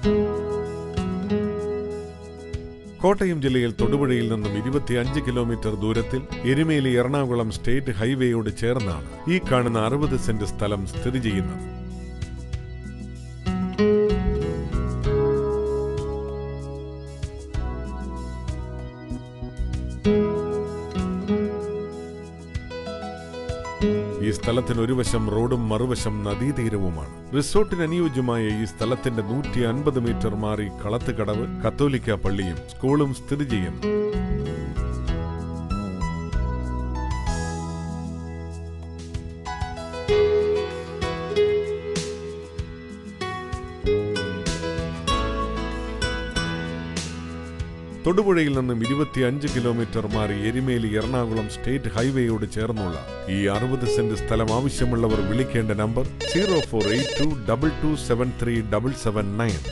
കോട്ടയം ജില്ലയിൽ തൊടുപുഴയിൽ നിന്നും ഇരുപത്തിയഞ്ച് കിലോമീറ്റർ ദൂരത്തിൽ എരുമേലി എറണാകുളം സ്റ്റേറ്റ് ഹൈവേയോട് ചേർന്നാണ് ഈ കാണുന്ന അറുപത് സെന്റ് സ്ഥലം സ്ഥിതി ചെയ്യുന്നത് ഈ സ്ഥലത്തിന് ഒരു വശം റോഡും മറുവശം നദീതീരവുമാണ് റിസോർട്ടിന് അനുയോജ്യമായ ഈ സ്ഥലത്തിന്റെ നൂറ്റി അൻപത് മീറ്റർ മാറി കളത്തുകടവ് കത്തോലിക്ക പള്ളിയും സ്കൂളും സ്ഥിതി ചെയ്യുന്നു തൊടുപുഴയിൽ നിന്നും ഇരുപത്തിയഞ്ച് കിലോമീറ്റർ മാറി എരുമേലി എറണാകുളം സ്റ്റേറ്റ് ഹൈവേയോട് ചേർന്നുള്ള ഈ അറുപത് സെന്റ് സ്ഥലം ആവശ്യമുള്ളവർ വിളിക്കേണ്ട number zero four eight two double two seven three double seven nine